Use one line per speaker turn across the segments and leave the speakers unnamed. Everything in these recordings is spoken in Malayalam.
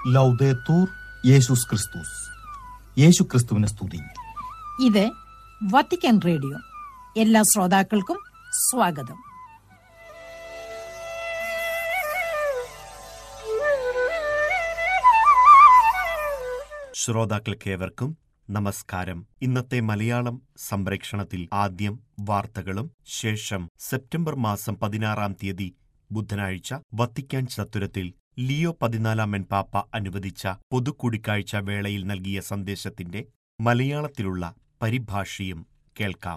ലൗദേത്തൂർ യേശുസ് ക്രിസ്തുസ് യേശു ക്രിസ്തുവിനെ സ്തുതി
ഇത് വത്തിക്കാൻ റേഡിയോ എല്ലാ ശ്രോതാക്കൾക്കും സ്വാഗതം
ശ്രോതാക്കൾക്കേവർക്കും നമസ്കാരം ഇന്നത്തെ മലയാളം സംപ്രേക്ഷണത്തിൽ ആദ്യം വാർത്തകളും ശേഷം സെപ്റ്റംബർ മാസം പതിനാറാം തീയതി ബുധനാഴ്ച വത്തിക്കാൻ ചത്തുരത്തിൽ ലിയോ പതിനാലാമൻ പാപ്പ അനുവദിച്ച പൊതുകൂടിക്കാഴ്ച വേളയിൽ നൽകിയ സന്ദേശത്തിന്റെ മലയാളത്തിലുള്ള പരിഭാഷയും കേൾക്കാം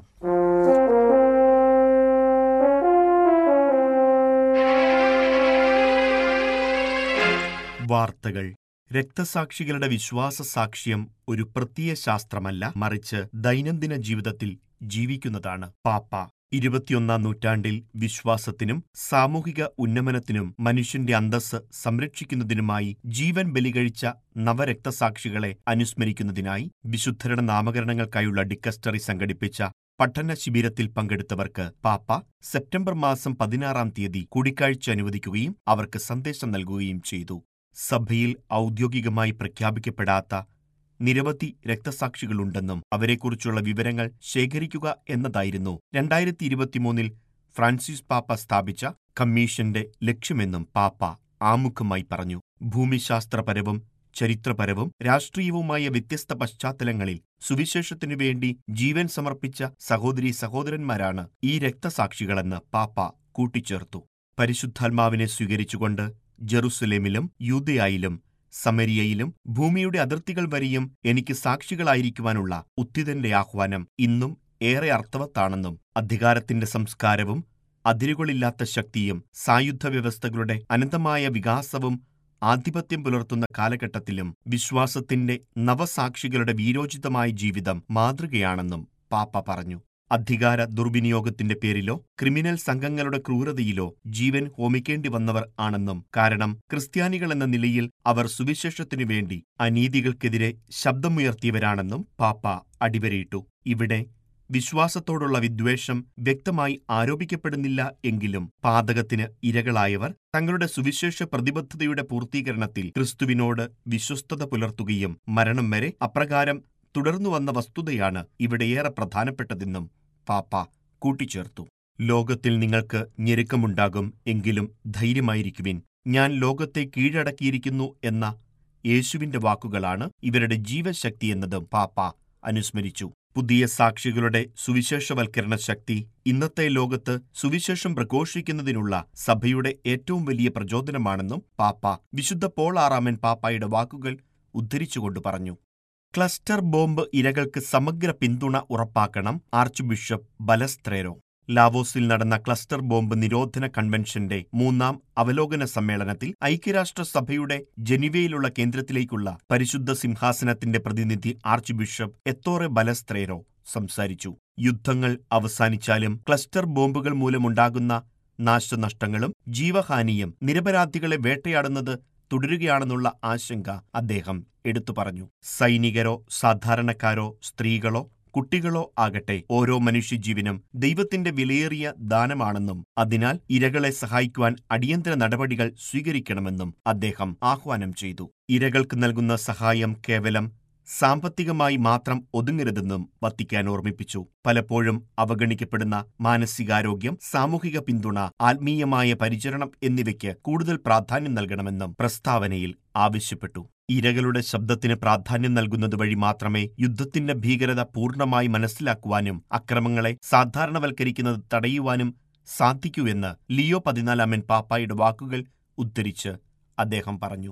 വാർത്തകൾ രക്തസാക്ഷികളുടെ വിശ്വാസ സാക്ഷ്യം ഒരു പ്രത്യയ ശാസ്ത്രമല്ല മറിച്ച് ദൈനംദിന ജീവിതത്തിൽ ജീവിക്കുന്നതാണ് പാപ്പ ഇരുപത്തിയൊന്നാം നൂറ്റാണ്ടിൽ വിശ്വാസത്തിനും സാമൂഹിക ഉന്നമനത്തിനും മനുഷ്യന്റെ അന്തസ്സ് സംരക്ഷിക്കുന്നതിനുമായി ജീവൻ ബലികഴിച്ച നവരക്തസാക്ഷികളെ അനുസ്മരിക്കുന്നതിനായി വിശുദ്ധരുടെ നാമകരണങ്ങൾക്കായുള്ള ഡിക്കസ്റ്ററി സംഘടിപ്പിച്ച പഠന ശിബിരത്തിൽ പങ്കെടുത്തവർക്ക് പാപ്പ സെപ്റ്റംബർ മാസം പതിനാറാം തീയതി കൂടിക്കാഴ്ച അനുവദിക്കുകയും അവർക്ക് സന്ദേശം നൽകുകയും ചെയ്തു സഭയിൽ ഔദ്യോഗികമായി പ്രഖ്യാപിക്കപ്പെടാത്ത നിരവധി രക്തസാക്ഷികളുണ്ടെന്നും അവരെക്കുറിച്ചുള്ള വിവരങ്ങൾ ശേഖരിക്കുക എന്നതായിരുന്നു രണ്ടായിരത്തി ഇരുപത്തിമൂന്നിൽ ഫ്രാൻസിസ് പാപ്പ സ്ഥാപിച്ച കമ്മീഷന്റെ ലക്ഷ്യമെന്നും പാപ്പ ആമുഖമായി പറഞ്ഞു ഭൂമിശാസ്ത്രപരവും ചരിത്രപരവും രാഷ്ട്രീയവുമായ വ്യത്യസ്ത പശ്ചാത്തലങ്ങളിൽ സുവിശേഷത്തിനു വേണ്ടി ജീവൻ സമർപ്പിച്ച സഹോദരി സഹോദരന്മാരാണ് ഈ രക്തസാക്ഷികളെന്ന് പാപ്പ കൂട്ടിച്ചേർത്തു പരിശുദ്ധാത്മാവിനെ സ്വീകരിച്ചുകൊണ്ട് ജെറുസലേമിലും യൂതയായിലും സമരിയയിലും ഭൂമിയുടെ അതിർത്തികൾ വരെയും എനിക്ക് സാക്ഷികളായിരിക്കുവാനുള്ള ഉത്തിതന്റെ ആഹ്വാനം ഇന്നും ഏറെ അർത്ഥവത്താണെന്നും അധികാരത്തിന്റെ സംസ്കാരവും അതിരുകളില്ലാത്ത ശക്തിയും സായുധ വ്യവസ്ഥകളുടെ അനന്തമായ വികാസവും ആധിപത്യം പുലർത്തുന്ന കാലഘട്ടത്തിലും വിശ്വാസത്തിന്റെ നവസാക്ഷികളുടെ വീരോചിതമായ ജീവിതം മാതൃകയാണെന്നും പാപ്പ പറഞ്ഞു അധികാര ദുർവിനിയോഗത്തിന്റെ പേരിലോ ക്രിമിനൽ സംഘങ്ങളുടെ ക്രൂരതയിലോ ജീവൻ ഹോമിക്കേണ്ടി വന്നവർ ആണെന്നും കാരണം ക്രിസ്ത്യാനികൾ എന്ന നിലയിൽ അവർ സുവിശേഷത്തിനു വേണ്ടി അനീതികൾക്കെതിരെ ശബ്ദമുയർത്തിയവരാണെന്നും പാപ്പ അടിവരയിട്ടു ഇവിടെ വിശ്വാസത്തോടുള്ള വിദ്വേഷം വ്യക്തമായി ആരോപിക്കപ്പെടുന്നില്ല എങ്കിലും പാതകത്തിന് ഇരകളായവർ തങ്ങളുടെ സുവിശേഷ പ്രതിബദ്ധതയുടെ പൂർത്തീകരണത്തിൽ ക്രിസ്തുവിനോട് വിശ്വസ്തത പുലർത്തുകയും മരണം വരെ അപ്രകാരം തുടർന്നുവന്ന വസ്തുതയാണ് ഇവിടെയേറെ പ്രധാനപ്പെട്ടതെന്നും പാപ്പ കൂട്ടിച്ചേർത്തു ലോകത്തിൽ നിങ്ങൾക്ക് ഞെരുക്കമുണ്ടാകും എങ്കിലും ധൈര്യമായിരിക്കുവിൻ ഞാൻ ലോകത്തെ കീഴടക്കിയിരിക്കുന്നു എന്ന യേശുവിന്റെ വാക്കുകളാണ് ഇവരുടെ ജീവശക്തി എന്നതും പാപ്പ അനുസ്മരിച്ചു പുതിയ സാക്ഷികളുടെ സുവിശേഷവൽക്കരണ ശക്തി ഇന്നത്തെ ലോകത്ത് സുവിശേഷം പ്രഘോഷിക്കുന്നതിനുള്ള സഭയുടെ ഏറ്റവും വലിയ പ്രചോദനമാണെന്നും പാപ്പ വിശുദ്ധ പോൾ ആറാമൻ പാപ്പായുടെ വാക്കുകൾ ഉദ്ധരിച്ചുകൊണ്ട് പറഞ്ഞു ക്ലസ്റ്റർ ബോംബ് ഇരകൾക്ക് സമഗ്ര പിന്തുണ ഉറപ്പാക്കണം ആർച്ച് ബിഷപ്പ് ബലസ്ത്രേരോ ലാവോസിൽ നടന്ന ക്ലസ്റ്റർ ബോംബ് നിരോധന കൺവെൻഷന്റെ മൂന്നാം അവലോകന സമ്മേളനത്തിൽ ഐക്യരാഷ്ട്രസഭയുടെ ജനീവയിലുള്ള കേന്ദ്രത്തിലേക്കുള്ള പരിശുദ്ധ സിംഹാസനത്തിന്റെ പ്രതിനിധി ആർച്ച് ബിഷപ്പ് എത്തോറെ ബലസ്ത്രേരോ സംസാരിച്ചു യുദ്ധങ്ങൾ അവസാനിച്ചാലും ക്ലസ്റ്റർ ബോംബുകൾ മൂലമുണ്ടാകുന്ന നാശനഷ്ടങ്ങളും ജീവഹാനിയും നിരപരാധികളെ വേട്ടയാടുന്നത് തുടരുകയാണെന്നുള്ള ആശങ്ക അദ്ദേഹം എടുത്തു പറഞ്ഞു സൈനികരോ സാധാരണക്കാരോ സ്ത്രീകളോ കുട്ടികളോ ആകട്ടെ ഓരോ മനുഷ്യജീവനും ദൈവത്തിന്റെ വിലയേറിയ ദാനമാണെന്നും അതിനാൽ ഇരകളെ സഹായിക്കുവാൻ അടിയന്തര നടപടികൾ സ്വീകരിക്കണമെന്നും അദ്ദേഹം ആഹ്വാനം ചെയ്തു ഇരകൾക്ക് നൽകുന്ന സഹായം കേവലം സാമ്പത്തികമായി മാത്രം ഒതുങ്ങരുതെന്നും വത്തിക്കാൻ ഓർമ്മിപ്പിച്ചു പലപ്പോഴും അവഗണിക്കപ്പെടുന്ന മാനസികാരോഗ്യം സാമൂഹിക പിന്തുണ ആത്മീയമായ പരിചരണം എന്നിവയ്ക്ക് കൂടുതൽ പ്രാധാന്യം നൽകണമെന്നും പ്രസ്താവനയിൽ ആവശ്യപ്പെട്ടു ഇരകളുടെ ശബ്ദത്തിന് പ്രാധാന്യം നൽകുന്നത് വഴി മാത്രമേ യുദ്ധത്തിന്റെ ഭീകരത പൂർണ്ണമായി മനസ്സിലാക്കുവാനും അക്രമങ്ങളെ സാധാരണവൽക്കരിക്കുന്നത് തടയുവാനും സാധിക്കൂ എന്ന് ലിയോ പതിനാലാമൻ പാപ്പായുടെ വാക്കുകൾ ഉദ്ധരിച്ച് അദ്ദേഹം പറഞ്ഞു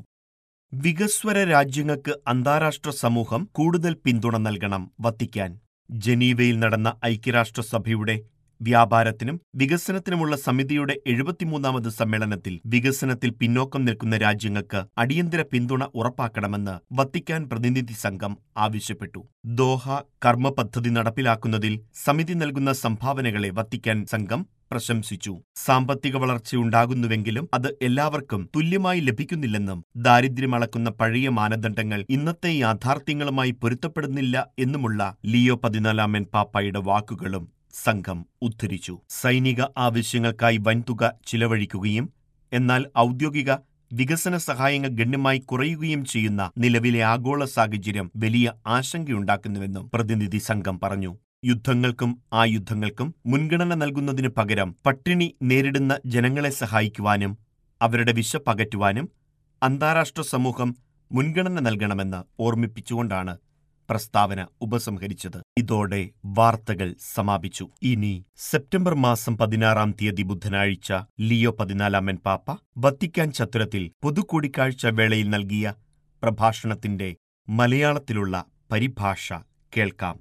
വികസ്വര രാജ്യങ്ങൾക്ക് അന്താരാഷ്ട്ര സമൂഹം കൂടുതൽ പിന്തുണ നൽകണം വത്തിക്കാൻ ജനീവയിൽ നടന്ന ഐക്യരാഷ്ട്രസഭയുടെ വ്യാപാരത്തിനും വികസനത്തിനുമുള്ള സമിതിയുടെ എഴുപത്തിമൂന്നാമത് സമ്മേളനത്തിൽ വികസനത്തിൽ പിന്നോക്കം നിൽക്കുന്ന രാജ്യങ്ങൾക്ക് അടിയന്തര പിന്തുണ ഉറപ്പാക്കണമെന്ന് വത്തിക്കാൻ പ്രതിനിധി സംഘം ആവശ്യപ്പെട്ടു ദോഹ കർമ്മ പദ്ധതി നടപ്പിലാക്കുന്നതിൽ സമിതി നൽകുന്ന സംഭാവനകളെ വത്തിക്കാൻ സംഘം പ്രശംസിച്ചു സാമ്പത്തിക വളർച്ചയുണ്ടാകുന്നുവെങ്കിലും അത് എല്ലാവർക്കും തുല്യമായി ലഭിക്കുന്നില്ലെന്നും ദാരിദ്ര്യം അളക്കുന്ന പഴയ മാനദണ്ഡങ്ങൾ ഇന്നത്തെ യാഥാർത്ഥ്യങ്ങളുമായി പൊരുത്തപ്പെടുന്നില്ല എന്നുമുള്ള ലിയോ പതിനാലാമൻ പാപ്പായുടെ വാക്കുകളും സംഘം ഉദ്ധരിച്ചു സൈനിക ആവശ്യങ്ങൾക്കായി വൻതുക ചിലവഴിക്കുകയും എന്നാൽ ഔദ്യോഗിക വികസന സഹായങ്ങൾ ഗണ്യമായി കുറയുകയും ചെയ്യുന്ന നിലവിലെ ആഗോള സാഹചര്യം വലിയ ആശങ്കയുണ്ടാക്കുന്നുവെന്നും പ്രതിനിധി സംഘം പറഞ്ഞു യുദ്ധങ്ങൾക്കും ആ യുദ്ധങ്ങൾക്കും മുൻഗണന നൽകുന്നതിനു പകരം പട്ടിണി നേരിടുന്ന ജനങ്ങളെ സഹായിക്കുവാനും അവരുടെ വിശപ്പകറ്റുവാനും അന്താരാഷ്ട്ര സമൂഹം മുൻഗണന നൽകണമെന്ന് ഓർമ്മിപ്പിച്ചുകൊണ്ടാണ് പ്രസ്താവന ഉപസംഹരിച്ചത് ഇതോടെ വാർത്തകൾ സമാപിച്ചു ഇനി സെപ്റ്റംബർ മാസം പതിനാറാം തീയതി ബുധനാഴ്ച ലിയോ പതിനാലാമൻ പാപ്പ വത്തിക്കാൻ ചത്തുരത്തിൽ പൊതുകൂടിക്കാഴ്ച വേളയിൽ നൽകിയ പ്രഭാഷണത്തിന്റെ മലയാളത്തിലുള്ള പരിഭാഷ കേൾക്കാം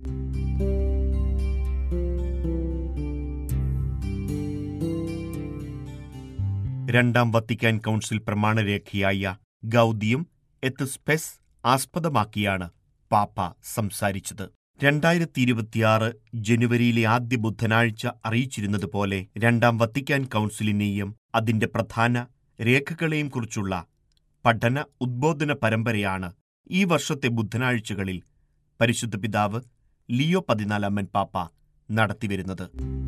രണ്ടാം വത്തിക്കാൻ കൗൺസിൽ പ്രമാണരേഖയായ ഗൗദിയും എത്ത് സ്പെസ് ആസ്പദമാക്കിയാണ് പാപ്പ സംസാരിച്ചത് രണ്ടായിരത്തി ഇരുപത്തിയാറ് ജനുവരിയിലെ ആദ്യ ബുധനാഴ്ച അറിയിച്ചിരുന്നതുപോലെ രണ്ടാം വത്തിക്കാൻ കൗൺസിലിനെയും അതിന്റെ പ്രധാന രേഖകളെയും കുറിച്ചുള്ള പഠന ഉദ്ബോധന പരമ്പരയാണ് ഈ വർഷത്തെ ബുധനാഴ്ചകളിൽ പരിശുദ്ധ പിതാവ് ലിയോ പതിനാലാമൻ പാപ്പ നടത്തിവരുന്നത്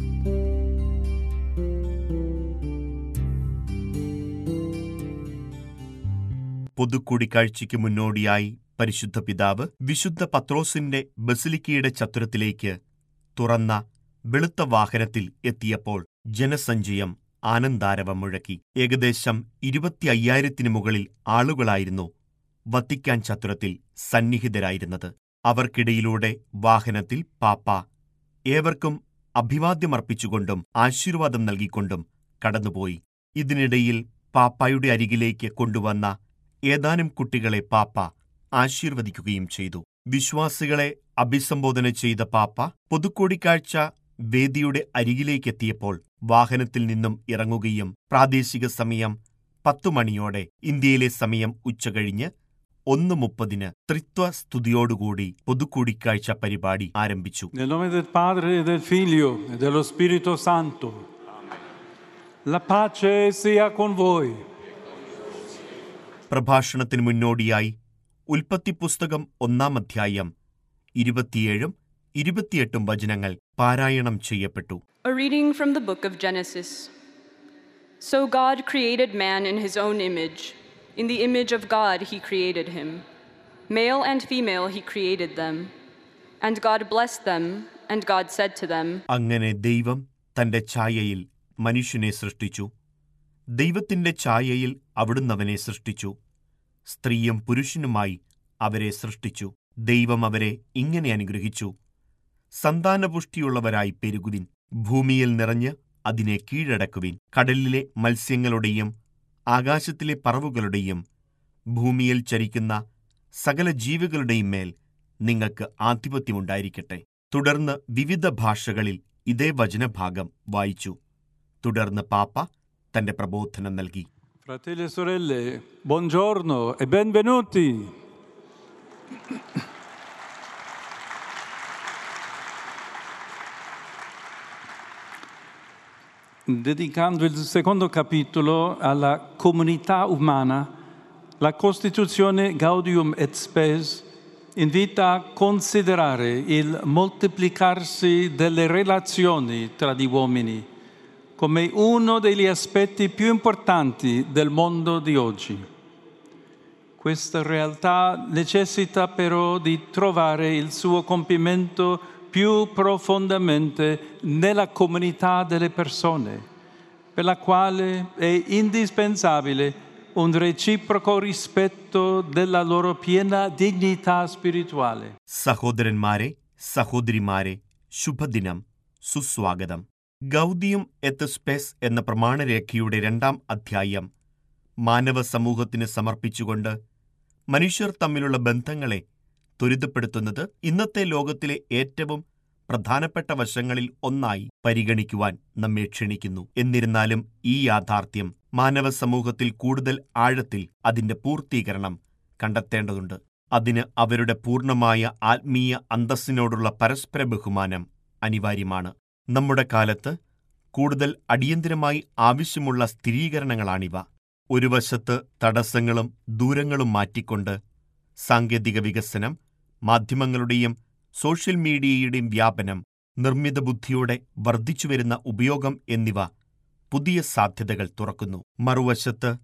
പൊതുകൂടിക്കാഴ്ചയ്ക്ക് മുന്നോടിയായി പരിശുദ്ധ പിതാവ് വിശുദ്ധ പത്രോസിന്റെ ബസിലിക്കയുടെ ചത്തുരത്തിലേക്ക് തുറന്ന വെളുത്ത വാഹനത്തിൽ എത്തിയപ്പോൾ ജനസഞ്ചയം ആനന്ദാരവം മുഴക്കി ഏകദേശം ഇരുപത്തി അയ്യായിരത്തിനു മുകളിൽ ആളുകളായിരുന്നു വത്തിക്കാൻ ചത്തുരത്തിൽ സന്നിഹിതരായിരുന്നത് അവർക്കിടയിലൂടെ വാഹനത്തിൽ പാപ്പ ഏവർക്കും അഭിവാദ്യമർപ്പിച്ചുകൊണ്ടും ആശീർവാദം നൽകിക്കൊണ്ടും കടന്നുപോയി ഇതിനിടയിൽ പാപ്പായുടെ അരികിലേക്ക് കൊണ്ടുവന്ന ഏതാനും കുട്ടികളെ പാപ്പ ആശീർവദിക്കുകയും ചെയ്തു വിശ്വാസികളെ അഭിസംബോധന ചെയ്ത പാപ്പ പൊതുക്കൂടിക്കാഴ്ച വേദിയുടെ അരികിലേക്കെത്തിയപ്പോൾ വാഹനത്തിൽ നിന്നും ഇറങ്ങുകയും പ്രാദേശിക സമയം പത്തു മണിയോടെ ഇന്ത്യയിലെ സമയം ഉച്ചകഴിഞ്ഞ് ഒന്ന് മുപ്പതിന് ത്രിത്വ സ്തുതിയോടുകൂടി പൊതുക്കൂടിക്കാഴ്ച പരിപാടി ആരംഭിച്ചു
Nel nome del Padre e del Figlio e dello Spirito Santo. La pace sia con voi.
പ്രഭാഷണത്തിന് മുന്നോടിയായി ഉൽപ്പത്തി പുസ്തകം ഒന്നാം അധ്യായം ഇരുപത്തിയേഴും ഇരുപത്തിയെട്ടും വചനങ്ങൾ പാരായണം ചെയ്യപ്പെട്ടു
A reading from the book of Genesis. So God created man in his own image. In the image of God he created him. Male and female he created them. And God blessed them, and God said to them,
അങ്ങനെ ദൈവം തന്റെ ഛായയിൽ മനുഷ്യനെ സൃഷ്ടിച്ചു ദൈവത്തിന്റെ ഛായയിൽ അവിടുന്ന് അവനെ സൃഷ്ടിച്ചു സ്ത്രീയും പുരുഷനുമായി അവരെ സൃഷ്ടിച്ചു ദൈവം അവരെ ഇങ്ങനെ അനുഗ്രഹിച്ചു സന്താനപുഷ്ടിയുള്ളവരായി പെരുകുവിൻ ഭൂമിയിൽ നിറഞ്ഞ് അതിനെ കീഴടക്കുവിൻ കടലിലെ മത്സ്യങ്ങളുടെയും ആകാശത്തിലെ പറവുകളുടെയും ഭൂമിയിൽ ചരിക്കുന്ന സകല ജീവികളുടെയും മേൽ നിങ്ങൾക്ക് ആധിപത്യമുണ്ടായിരിക്കട്ടെ തുടർന്ന് വിവിധ ഭാഷകളിൽ ഇതേ വചനഭാഗം വായിച്ചു തുടർന്ന് പാപ്പ തന്റെ പ്രബോധനം നൽകി
Fratelli e sorelle, buongiorno e benvenuti. Dedicando il secondo capitolo alla comunità umana, la Costituzione Gaudium et Spes invita a considerare il moltiplicarsi delle relazioni tra gli uomini come uno degli aspetti più importanti del mondo di oggi. Questa realtà necessita però di trovare il suo compimento più profondamente nella comunità delle persone, per la quale è indispensabile un reciproco rispetto della loro piena dignità spirituale.
സഹോദരന്മാരെ സഹോദരിമാരെ ശുഭദിനം സുസ്വാഗതം ഗൗദിയും എത്ത് സ്പേസ് എന്ന പ്രമാണരേഖയുടെ രണ്ടാം അധ്യായം മാനവ സമൂഹത്തിന് സമർപ്പിച്ചുകൊണ്ട് മനുഷ്യർ തമ്മിലുള്ള ബന്ധങ്ങളെ ത്വരിതപ്പെടുത്തുന്നത് ഇന്നത്തെ ലോകത്തിലെ ഏറ്റവും പ്രധാനപ്പെട്ട വശങ്ങളിൽ ഒന്നായി പരിഗണിക്കുവാൻ നമ്മെ ക്ഷണിക്കുന്നു എന്നിരുന്നാലും ഈ യാഥാർത്ഥ്യം മാനവ സമൂഹത്തിൽ കൂടുതൽ ആഴത്തിൽ അതിന്റെ പൂർത്തീകരണം കണ്ടെത്തേണ്ടതുണ്ട് അതിന് അവരുടെ പൂർണ്ണമായ ആത്മീയ അന്തസ്സിനോടുള്ള പരസ്പര ബഹുമാനം അനിവാര്യമാണ് നമ്മുടെ കാലത്ത് കൂടുതൽ അടിയന്തിരമായി ആവശ്യമുള്ള സ്ഥിരീകരണങ്ങളാണിവ ഒരു വശത്ത് തടസ്സങ്ങളും ദൂരങ്ങളും മാറ്റിക്കൊണ്ട് സാങ്കേതിക വികസനം മാധ്യമങ്ങളുടെയും സോഷ്യൽ മീഡിയയുടെയും വ്യാപനം നിർമ്മിത ബുദ്ധിയോടെ വർദ്ധിച്ചുവരുന്ന ഉപയോഗം എന്നിവ പുതിയ സാധ്യതകൾ തുറക്കുന്നു മറുവശത്ത്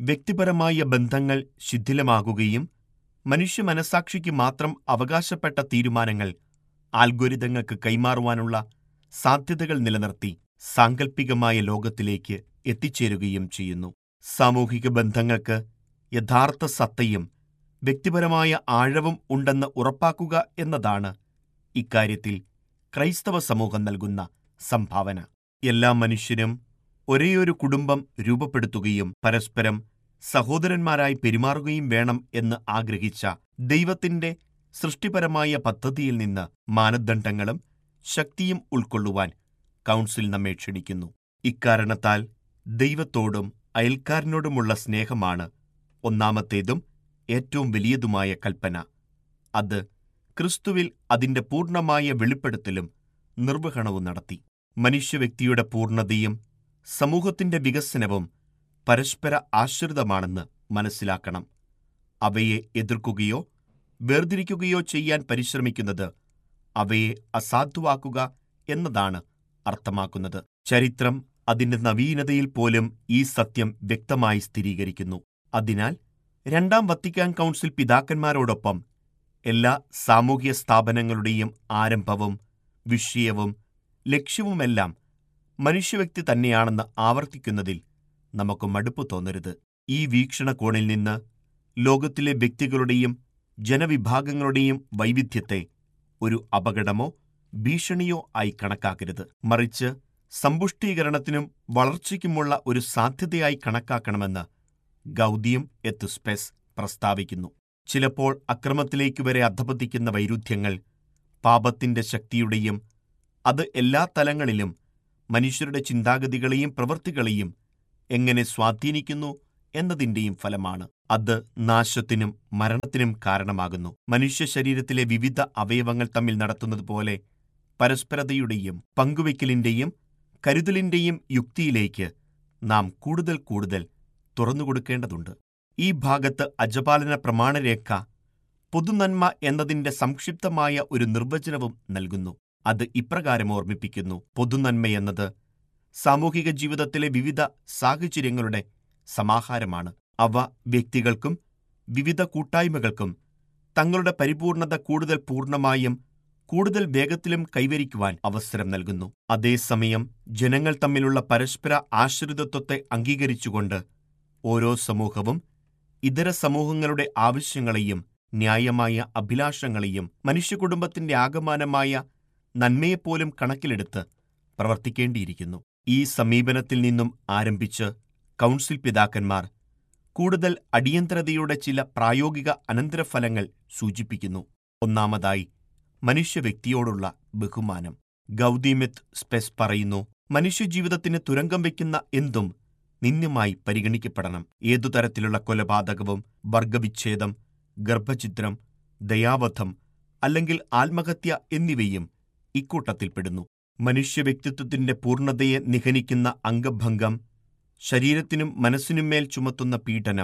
വ്യക്തിപരമായ ബന്ധങ്ങൾ ശിഥിലമാകുകയും മനുഷ്യ മനസാക്ഷിക്ക് മാത്രം അവകാശപ്പെട്ട തീരുമാനങ്ങൾ ആൽഗോരിതങ്ങൾക്ക് കൈമാറുവാനുള്ള സാധ്യതകൾ നിലനിർത്തി സാങ്കല്പികമായ ലോകത്തിലേക്ക് എത്തിച്ചേരുകയും ചെയ്യുന്നു സാമൂഹിക ബന്ധങ്ങൾക്ക് യഥാർത്ഥ സത്തയും വ്യക്തിപരമായ ആഴവും ഉണ്ടെന്ന് ഉറപ്പാക്കുക എന്നതാണ് ഇക്കാര്യത്തിൽ ക്രൈസ്തവ സമൂഹം നൽകുന്ന സംഭാവന എല്ലാ മനുഷ്യരും ഒരേയൊരു കുടുംബം രൂപപ്പെടുത്തുകയും പരസ്പരം സഹോദരന്മാരായി പെരുമാറുകയും വേണം എന്ന് ആഗ്രഹിച്ച ദൈവത്തിന്റെ സൃഷ്ടിപരമായ പദ്ധതിയിൽ നിന്ന് മാനദണ്ഡങ്ങളും ശക്തിയും ഉൾക്കൊള്ളുവാൻ കൗൺസിൽ നമ്മെ ക്ഷണിക്കുന്നു ഇക്കാരണത്താൽ ദൈവത്തോടും അയൽക്കാരനോടുമുള്ള സ്നേഹമാണ് ഒന്നാമത്തേതും ഏറ്റവും വലിയതുമായ കൽപ്പന അത് ക്രിസ്തുവിൽ അതിന്റെ പൂർണ്ണമായ വെളിപ്പെടുത്തലും നിർവഹണവും നടത്തി മനുഷ്യവ്യക്തിയുടെ പൂർണ്ണതയും സമൂഹത്തിന്റെ വികസനവും പരസ്പര ആശ്രിതമാണെന്ന് മനസ്സിലാക്കണം അവയെ എതിർക്കുകയോ വേർതിരിക്കുകയോ ചെയ്യാൻ പരിശ്രമിക്കുന്നത് അവയെ അസാധുവാക്കുക എന്നതാണ് അർത്ഥമാക്കുന്നത് ചരിത്രം അതിന്റെ നവീനതയിൽ പോലും ഈ സത്യം വ്യക്തമായി സ്ഥിരീകരിക്കുന്നു അതിനാൽ രണ്ടാം വത്തിക്കാൻ കൗൺസിൽ പിതാക്കന്മാരോടൊപ്പം എല്ലാ സാമൂഹ്യ സ്ഥാപനങ്ങളുടെയും ആരംഭവും വിഷയവും ലക്ഷ്യവുമെല്ലാം മനുഷ്യവ്യക്തി തന്നെയാണെന്ന് ആവർത്തിക്കുന്നതിൽ നമുക്ക് മടുപ്പ് തോന്നരുത് ഈ വീക്ഷണകോണിൽ നിന്ന് ലോകത്തിലെ വ്യക്തികളുടെയും ജനവിഭാഗങ്ങളുടെയും വൈവിധ്യത്തെ ഒരു അപകടമോ ഭീഷണിയോ ആയി കണക്കാക്കരുത് മറിച്ച് സമ്പുഷ്ടീകരണത്തിനും വളർച്ചയ്ക്കുമുള്ള ഒരു സാധ്യതയായി കണക്കാക്കണമെന്ന് ഗൗദിയം എത്തുസ്പെസ് പ്രസ്താവിക്കുന്നു ചിലപ്പോൾ അക്രമത്തിലേക്ക് വരെ അധപതിക്കുന്ന വൈരുദ്ധ്യങ്ങൾ പാപത്തിന്റെ ശക്തിയുടെയും അത് എല്ലാ തലങ്ങളിലും മനുഷ്യരുടെ ചിന്താഗതികളെയും പ്രവൃത്തികളെയും എങ്ങനെ സ്വാധീനിക്കുന്നു എന്നതിന്റെയും ഫലമാണ് അത് നാശത്തിനും മരണത്തിനും കാരണമാകുന്നു മനുഷ്യ ശരീരത്തിലെ വിവിധ അവയവങ്ങൾ തമ്മിൽ നടത്തുന്നതുപോലെ പരസ്പരതയുടെയും പങ്കുവയ്ക്കലിന്റെയും കരുതലിന്റെയും യുക്തിയിലേക്ക് നാം കൂടുതൽ കൂടുതൽ തുറന്നുകൊടുക്കേണ്ടതുണ്ട് ഈ ഭാഗത്ത് അജപാലന പ്രമാണരേഖ പൊതുനന്മ എന്നതിന്റെ സംക്ഷിപ്തമായ ഒരു നിർവചനവും നൽകുന്നു അത് ഇപ്രകാരം ഓർമ്മിപ്പിക്കുന്നു പൊതുനന്മയെന്നത് സാമൂഹിക ജീവിതത്തിലെ വിവിധ സാഹചര്യങ്ങളുടെ സമാഹാരമാണ് അവ വ്യക്തികൾക്കും വിവിധ കൂട്ടായ്മകൾക്കും തങ്ങളുടെ പരിപൂർണത കൂടുതൽ പൂർണ്ണമായും കൂടുതൽ വേഗത്തിലും കൈവരിക്കുവാൻ അവസരം നൽകുന്നു അതേസമയം ജനങ്ങൾ തമ്മിലുള്ള പരസ്പര ആശ്രിതത്വത്തെ അംഗീകരിച്ചുകൊണ്ട് ഓരോ സമൂഹവും ഇതര സമൂഹങ്ങളുടെ ആവശ്യങ്ങളെയും ന്യായമായ അഭിലാഷങ്ങളെയും മനുഷ്യകുടുംബത്തിന്റെ ആകമാനമായ നന്മയെപ്പോലും കണക്കിലെടുത്ത് പ്രവർത്തിക്കേണ്ടിയിരിക്കുന്നു ഈ സമീപനത്തിൽ നിന്നും ആരംഭിച്ച് കൗൺസിൽ പിതാക്കന്മാർ കൂടുതൽ അടിയന്തരതയുടെ ചില പ്രായോഗിക അനന്തരഫലങ്ങൾ സൂചിപ്പിക്കുന്നു ഒന്നാമതായി മനുഷ്യവ്യക്തിയോടുള്ള ബഹുമാനം ഗൗതിമെത്ത് സ്പെസ് പറയുന്നു മനുഷ്യജീവിതത്തിന് തുരങ്കം വയ്ക്കുന്ന എന്തും നിന്ദ്യമായി പരിഗണിക്കപ്പെടണം ഏതു തരത്തിലുള്ള കൊലപാതകവും വർഗവിച്ഛേദം ഗർഭഛിദ്രം ദയാവധം അല്ലെങ്കിൽ ആത്മഹത്യ എന്നിവയും ഇക്കൂട്ടത്തിൽപ്പെടുന്നു മനുഷ്യവ്യക്തിത്വത്തിന്റെ പൂർണ്ണതയെ നിഹനിക്കുന്ന അംഗഭംഗം ശരീരത്തിനും മനസ്സിനുമേൽ ചുമത്തുന്ന പീഡനം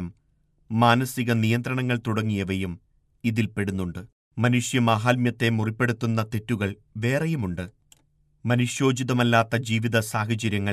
മാനസിക നിയന്ത്രണങ്ങൾ തുടങ്ങിയവയും ഇതിൽപ്പെടുന്നുണ്ട് മനുഷ്യമാഹാത്മ്യത്തെ മുറിപ്പെടുത്തുന്ന തെറ്റുകൾ വേറെയുമുണ്ട് മനുഷ്യോചിതമല്ലാത്ത ജീവിത സാഹചര്യങ്ങൾ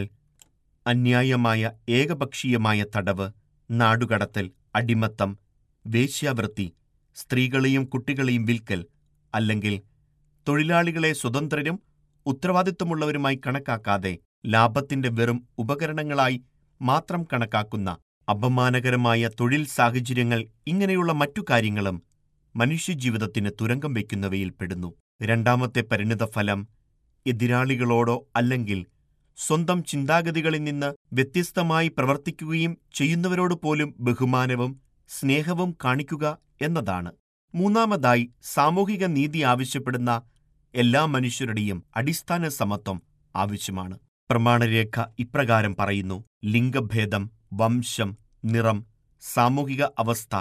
അന്യായമായ ഏകപക്ഷീയമായ തടവ് നാടുകടത്തൽ അടിമത്തം വേശ്യാവൃത്തി സ്ത്രീകളെയും കുട്ടികളെയും വിൽക്കൽ അല്ലെങ്കിൽ തൊഴിലാളികളെ സ്വതന്ത്രരും ഉത്തരവാദിത്വമുള്ളവരുമായി കണക്കാക്കാതെ ലാഭത്തിന്റെ വെറും ഉപകരണങ്ങളായി മാത്രം കണക്കാക്കുന്ന അപമാനകരമായ തൊഴിൽ സാഹചര്യങ്ങൾ ഇങ്ങനെയുള്ള മറ്റു കാര്യങ്ങളും മനുഷ്യജീവിതത്തിന് തുരങ്കം വയ്ക്കുന്നവയിൽ പെടുന്നു രണ്ടാമത്തെ പരിണിതഫലം എതിരാളികളോടോ അല്ലെങ്കിൽ സ്വന്തം ചിന്താഗതികളിൽ നിന്ന് വ്യത്യസ്തമായി പ്രവർത്തിക്കുകയും ചെയ്യുന്നവരോട് പോലും ബഹുമാനവും സ്നേഹവും കാണിക്കുക എന്നതാണ് മൂന്നാമതായി സാമൂഹിക നീതി ആവശ്യപ്പെടുന്ന എല്ലാ മനുഷ്യരുടെയും അടിസ്ഥാന സമത്വം ആവശ്യമാണ് പ്രമാണരേഖ ഇപ്രകാരം പറയുന്നു ലിംഗഭേദം വംശം നിറം സാമൂഹിക അവസ്ഥ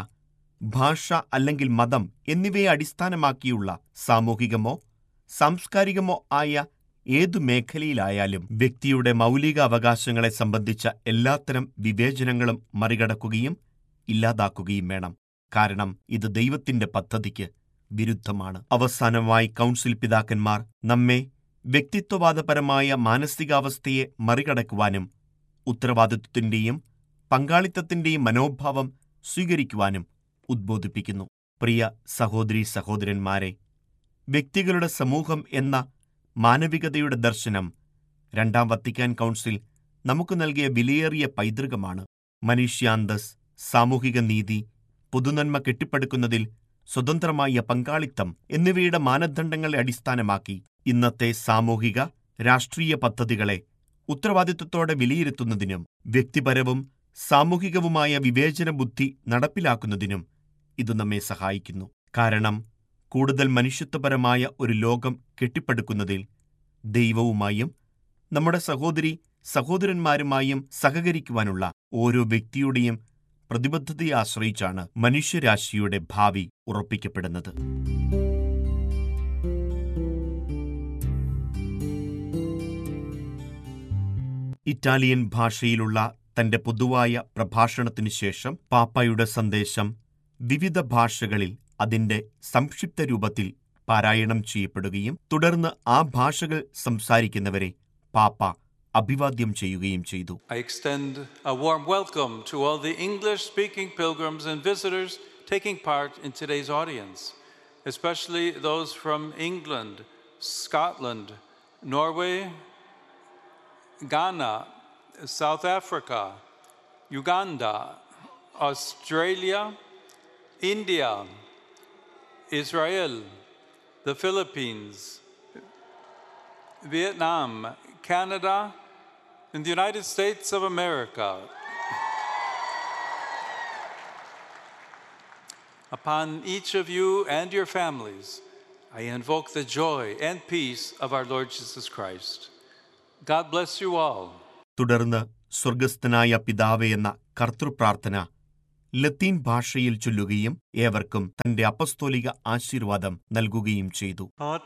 ഭാഷ അല്ലെങ്കിൽ മതം എന്നിവയെ അടിസ്ഥാനമാക്കിയുള്ള സാമൂഹികമോ സാംസ്കാരികമോ ആയ ഏതു മേഖലയിലായാലും വ്യക്തിയുടെ മൗലിക അവകാശങ്ങളെ സംബന്ധിച്ച എല്ലാത്തരം വിവേചനങ്ങളും മറികടക്കുകയും ഇല്ലാതാക്കുകയും വേണം കാരണം ഇത് ദൈവത്തിന്റെ പദ്ധതിക്ക് വിരുദ്ധമാണ് അവസാനമായി കൗൺസിൽ പിതാക്കന്മാർ നമ്മെ വ്യക്തിത്വവാദപരമായ മാനസികാവസ്ഥയെ മറികടക്കുവാനും ഉത്തരവാദിത്വത്തിന്റെയും പങ്കാളിത്തത്തിന്റെയും മനോഭാവം സ്വീകരിക്കുവാനും ഉദ്ബോധിപ്പിക്കുന്നു പ്രിയ സഹോദരീ സഹോദരന്മാരെ വ്യക്തികളുടെ സമൂഹം എന്ന മാനവികതയുടെ ദർശനം രണ്ടാം വത്തിക്കാൻ കൗൺസിൽ നമുക്ക് നൽകിയ വിലയേറിയ പൈതൃകമാണ് മനുഷ്യാന്തസ് സാമൂഹിക നീതി പൊതുനന്മ കെട്ടിപ്പടുക്കുന്നതിൽ സ്വതന്ത്രമായ പങ്കാളിത്തം എന്നിവയുടെ മാനദണ്ഡങ്ങളെ അടിസ്ഥാനമാക്കി ഇന്നത്തെ സാമൂഹിക രാഷ്ട്രീയ പദ്ധതികളെ ഉത്തരവാദിത്വത്തോടെ വിലയിരുത്തുന്നതിനും വ്യക്തിപരവും സാമൂഹികവുമായ വിവേചന ബുദ്ധി നടപ്പിലാക്കുന്നതിനും ഇത് നമ്മെ സഹായിക്കുന്നു കാരണം കൂടുതൽ മനുഷ്യത്വപരമായ ഒരു ലോകം കെട്ടിപ്പടുക്കുന്നതിൽ ദൈവവുമായും നമ്മുടെ സഹോദരി സഹോദരന്മാരുമായും സഹകരിക്കുവാനുള്ള ഓരോ വ്യക്തിയുടെയും പ്രതിബദ്ധതയെ ആശ്രയിച്ചാണ് മനുഷ്യരാശിയുടെ ഭാവി ഉറപ്പിക്കപ്പെടുന്നത് ഇറ്റാലിയൻ ഭാഷയിലുള്ള തന്റെ പൊതുവായ പ്രഭാഷണത്തിനു ശേഷം പാപ്പായുടെ സന്ദേശം വിവിധ ഭാഷകളിൽ അതിന്റെ സംക്ഷിപ്ത രൂപത്തിൽ പാരായണം ചെയ്യപ്പെടുകയും തുടർന്ന് ആ ഭാഷകൾ സംസാരിക്കുന്നവരെ പാപ്പ അഭിവാദ്യം ചെയ്യുകയും ചെയ്തു
I extend a warm welcome to all the English speaking pilgrims and visitors taking part in today's audience, especially those from England, Scotland, Norway, Ghana, South Africa, Uganda, Australia, India, Israel, the Philippines, Vietnam, Canada, and the United States of America. Upon each of you and your families, I invoke the joy and peace of our Lord Jesus Christ. God bless you all.
തുടർന്ന് സ്വർഗസ്ഥനായ പിതാവേ എന്ന കർത്തൃപ്രാർത്ഥന ലത്തീൻ ഭാഷയിൽ ചൊല്ലുകയും ഏവർക്കും തന്റെ അപ്പസ്തോലിക ആശീർവാദം നൽകുകയും ചെയ്തു